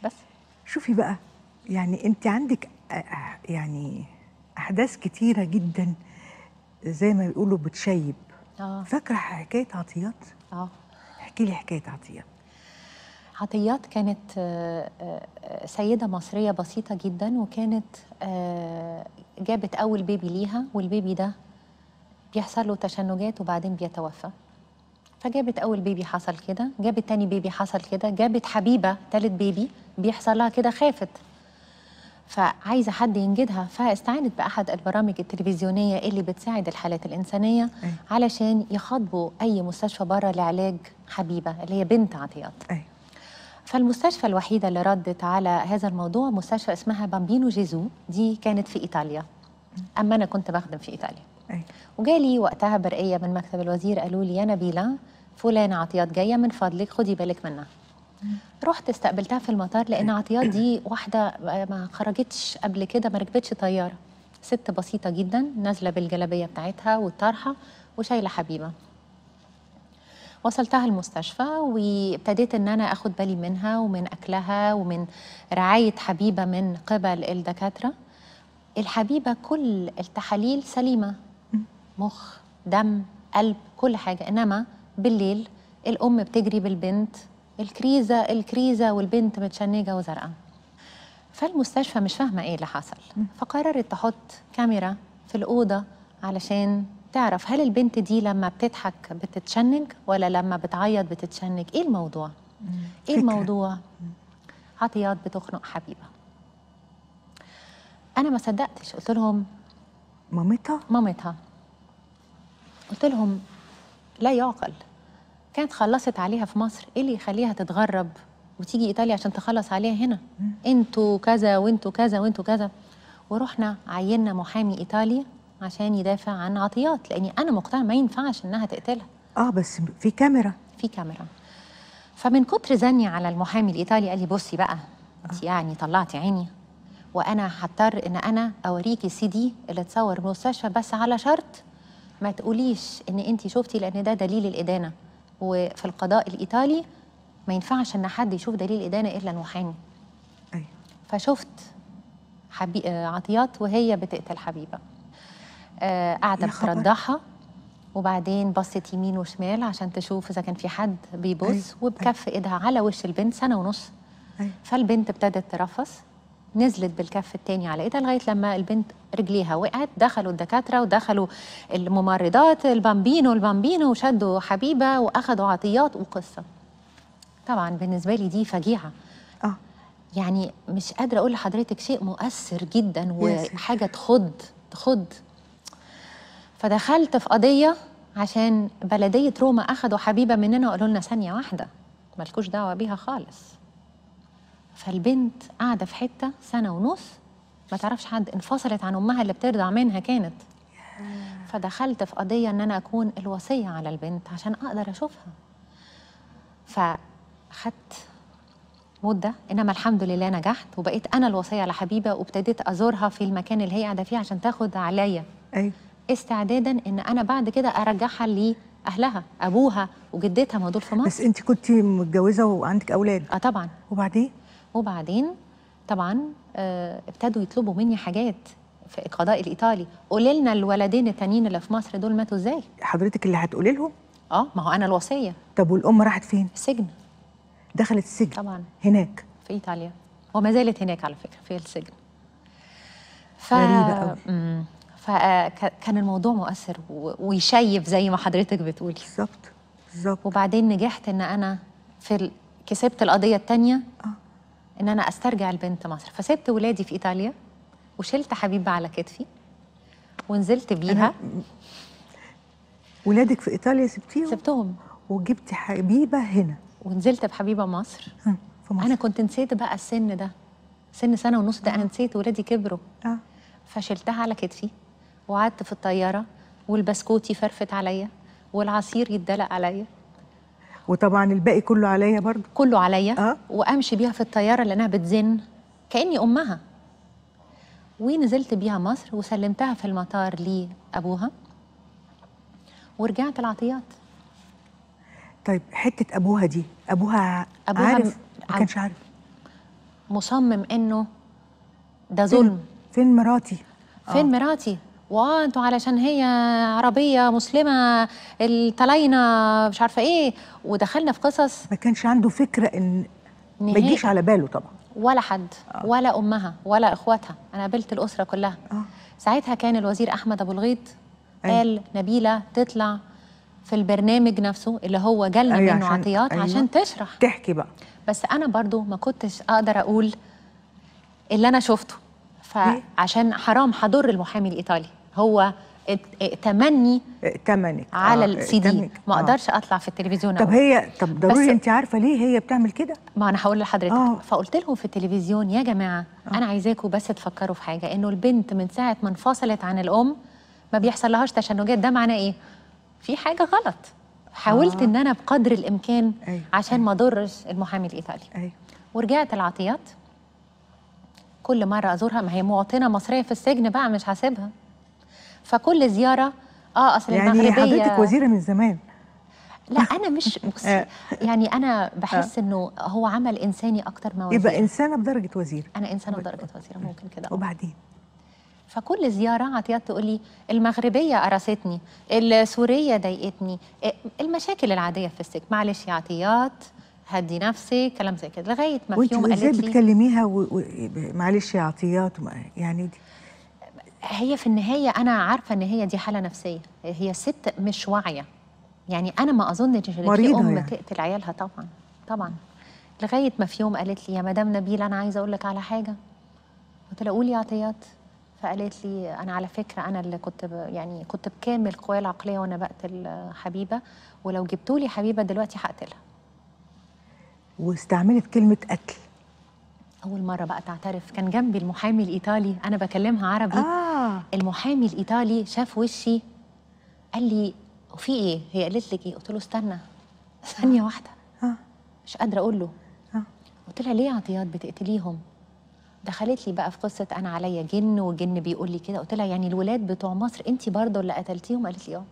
بس شوفي بقى يعني انت عندك أ- أ- يعني احداث كتيره جدا زي ما بيقولوا بتشيب اه فاكره حكايه عطيات اه احكي لي حكايه عطيات عطيات كانت آه، آه، سيدة مصرية بسيطة جدا وكانت آه، جابت أول بيبي ليها والبيبي ده بيحصل له تشنجات وبعدين بيتوفى فجابت أول بيبي حصل كده جابت تاني بيبي حصل كده جابت حبيبة تالت بيبي بيحصل لها كده خافت فعايزة حد ينجدها فاستعانت بأحد البرامج التلفزيونية اللي بتساعد الحالات الإنسانية أيوة. علشان يخاطبوا أي مستشفى بره لعلاج حبيبة اللي هي بنت عطيات ايوه فالمستشفى الوحيدة اللي ردت على هذا الموضوع مستشفى اسمها بامبينو جيزو دي كانت في إيطاليا أما أنا كنت بخدم في إيطاليا ايوه وجالي وقتها برقية من مكتب الوزير قالوا لي يا نبيلة فلانة عطيات جاية من فضلك خدي بالك منها رحت استقبلتها في المطار لأن عطيات دي واحدة ما خرجتش قبل كده ما ركبتش طيارة ست بسيطة جدا نازلة بالجلابية بتاعتها والطرحة وشايلة حبيبة وصلتها المستشفى وابتديت ان انا اخد بالي منها ومن اكلها ومن رعايه حبيبه من قبل الدكاتره الحبيبه كل التحاليل سليمه مخ دم قلب كل حاجه انما بالليل الام بتجري بالبنت الكريزه الكريزه والبنت متشنجه وزرقاء فالمستشفى مش فاهمه ايه اللي حصل فقررت تحط كاميرا في الاوضه علشان تعرف هل البنت دي لما بتضحك بتتشنج ولا لما بتعيط بتتشنج ايه الموضوع ايه فكرة. الموضوع عطيات بتخنق حبيبه انا ما صدقتش قلت لهم مامتها مامتها قلت لهم لا يعقل كانت خلصت عليها في مصر ايه اللي يخليها تتغرب وتيجي ايطاليا عشان تخلص عليها هنا انتوا كذا وانتوا كذا وانتوا كذا ورحنا عينا محامي ايطالي عشان يدافع عن عطيات لاني انا مقتنعه ما ينفعش انها تقتلها اه بس في كاميرا في كاميرا فمن كتر زني على المحامي الايطالي قال لي بصي بقى انت يعني طلعتي عيني وانا هضطر ان انا اوريكي السي دي اللي اتصور من المستشفى بس على شرط ما تقوليش ان انت شفتي لان ده دليل الادانه وفي القضاء الايطالي ما ينفعش ان حد يشوف دليل الادانه الا المحامي ايوه فشفت حبي... آه، عطيات وهي بتقتل حبيبه آه، قاعده يا خبر. بترضعها وبعدين بصت يمين وشمال عشان تشوف اذا كان في حد بيبص أيوة، وبكف ايدها على وش البنت سنه ونص ايوه فالبنت ابتدت ترفص نزلت بالكف التاني على ايدها لغايه لما البنت رجليها وقعت دخلوا الدكاتره ودخلوا الممرضات البامبينو البامبينو وشدوا حبيبه واخدوا عطيات وقصه طبعا بالنسبه لي دي فجيعه اه يعني مش قادره اقول لحضرتك شيء مؤثر جدا يا ساتر. وحاجه تخض تخض فدخلت في قضيه عشان بلديه روما اخدوا حبيبه مننا وقالوا لنا ثانيه واحده مالكوش دعوه بيها خالص فالبنت قاعده في حته سنه ونص ما تعرفش حد انفصلت عن امها اللي بترضع منها كانت فدخلت في قضيه ان انا اكون الوصيه على البنت عشان اقدر اشوفها فاخدت مده انما الحمد لله نجحت وبقيت انا الوصيه على حبيبه وابتديت ازورها في المكان اللي هي قاعده فيه عشان تاخد عليا ايوه استعدادا ان انا بعد كده ارجعها لاهلها ابوها وجدتها ما دول في مصر بس انت كنت متجوزه وعندك اولاد اه طبعا وبعدين وبعدين طبعا آه ابتدوا يطلبوا مني حاجات في القضاء الايطالي قولي لنا الولدين التانيين اللي في مصر دول ماتوا ازاي حضرتك اللي هتقولي لهم اه ما هو انا الوصيه طب والام راحت فين السجن دخلت السجن طبعا هناك في ايطاليا وما زالت هناك على فكره في السجن ف... غريبة أوي. مم. فكان الموضوع مؤثر و- ويشيب زي ما حضرتك بتقولي بالظبط بالظبط وبعدين نجحت ان انا في ال... كسبت القضيه الثانيه آه. ان انا استرجع البنت مصر فسبت ولادي في ايطاليا وشلت حبيبه على كتفي ونزلت بيها ولادك في ايطاليا سبتيهم سبتهم وجبتي حبيبه هنا ونزلت بحبيبه مصر ها، في مصر انا كنت نسيت بقى السن ده سن سنه ونص ده انا نسيت ولادي كبروا اه فشلتها على كتفي وقعدت في الطياره والبسكوت يفرفت عليا والعصير يتدلق عليا وطبعا الباقي كله عليا برضو كله عليا آه. وامشي بيها في الطياره لانها بتزن كاني امها ونزلت بيها مصر وسلمتها في المطار لابوها ورجعت العطيات طيب حته ابوها دي ابوها أبوها عارف م- ما كانش عارف مصمم انه ده ظلم فين مراتي فين مراتي واه انتوا علشان هي عربيه مسلمه الطلاينه مش عارفه ايه ودخلنا في قصص ما كانش عنده فكره ان ما نهائي. يجيش على باله طبعا ولا حد ولا امها ولا اخواتها انا قابلت الاسره كلها اه ساعتها كان الوزير احمد ابو الغيط أيوة. قال نبيله تطلع في البرنامج نفسه اللي هو جالنا أيوة منه عشان- عطيات أيوة. عشان تشرح تحكي بقى بس انا برضو ما كنتش اقدر اقول اللي انا شفته فعشان حرام هضر المحامي الايطالي هو ات- اتمني ائتمنك على آه، السي دي ائتمنك. ما آه. اقدرش اطلع في التلفزيون طب أقول. هي طب ضروري بس- انت عارفه ليه هي بتعمل كده ما انا هقول لحضرتك آه. فقلت لهم في التلفزيون يا جماعه انا عايزاكم بس تفكروا في حاجه انه البنت من ساعه ما انفصلت عن الام ما بيحصل لهاش تشنجات ده معناه ايه في حاجه غلط حاولت آه. ان انا بقدر الامكان أيوة، عشان ما اضرش المحامي الايطالي ايوه ورجعت العطيات كل مرة أزورها ما هي مواطنة مصرية في السجن بقى مش هسيبها فكل زيارة اه اصل يعني المغربية حضرتك وزيره من زمان لا انا مش بصي آه. يعني انا بحس انه هو عمل انساني اكتر ما وزير يبقى انسانه بدرجه وزير انا انسانه بدرجه وزيره ممكن كده آه. وبعدين فكل زياره عطيات تقول لي المغربيه قرصتني السوريه ضايقتني إيه، المشاكل العاديه في السجن معلش يا عطيات هدي نفسك كلام زي كده لغايه ما في وانت يوم ازاي قالت لي بتكلميها و... و... معلش يا عطيات وما- يعني دي هي في النهايه انا عارفه ان هي دي حاله نفسيه هي ست مش واعيه يعني انا ما اظنش ان في مريضة ام يعني. تقتل عيالها طبعا طبعا لغايه ما في يوم قالت لي يا مدام نبيله انا عايزه اقول لك على حاجه قلت لها قولي يا عطيات فقالت لي انا على فكره انا اللي كنت ب... يعني كنت بكامل قواي العقليه وانا بقتل حبيبه ولو جبتوا لي حبيبه دلوقتي هقتلها واستعملت كلمه قتل اول مره بقى تعترف كان جنبي المحامي الايطالي انا بكلمها عربي اه المحامي الايطالي شاف وشي قال لي وفي ايه هي قالت لك ايه قلت له استنى ثانيه واحده اه مش قادره اقول له اه قلت لها ليه يا عطيات بتقتليهم دخلت لي بقى في قصه انا عليا جن وجن بيقول لي كده قلت لها يعني الولاد بتوع مصر انت برضه اللي قتلتيهم قالت لي اه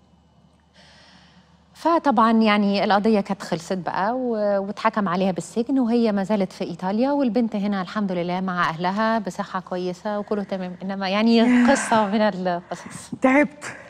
فطبعا يعني القضيه كانت خلصت بقى و- واتحكم عليها بالسجن وهي ما زالت في ايطاليا والبنت هنا الحمد لله مع اهلها بصحه كويسه وكله تمام انما يعني قصه من القصص تعبت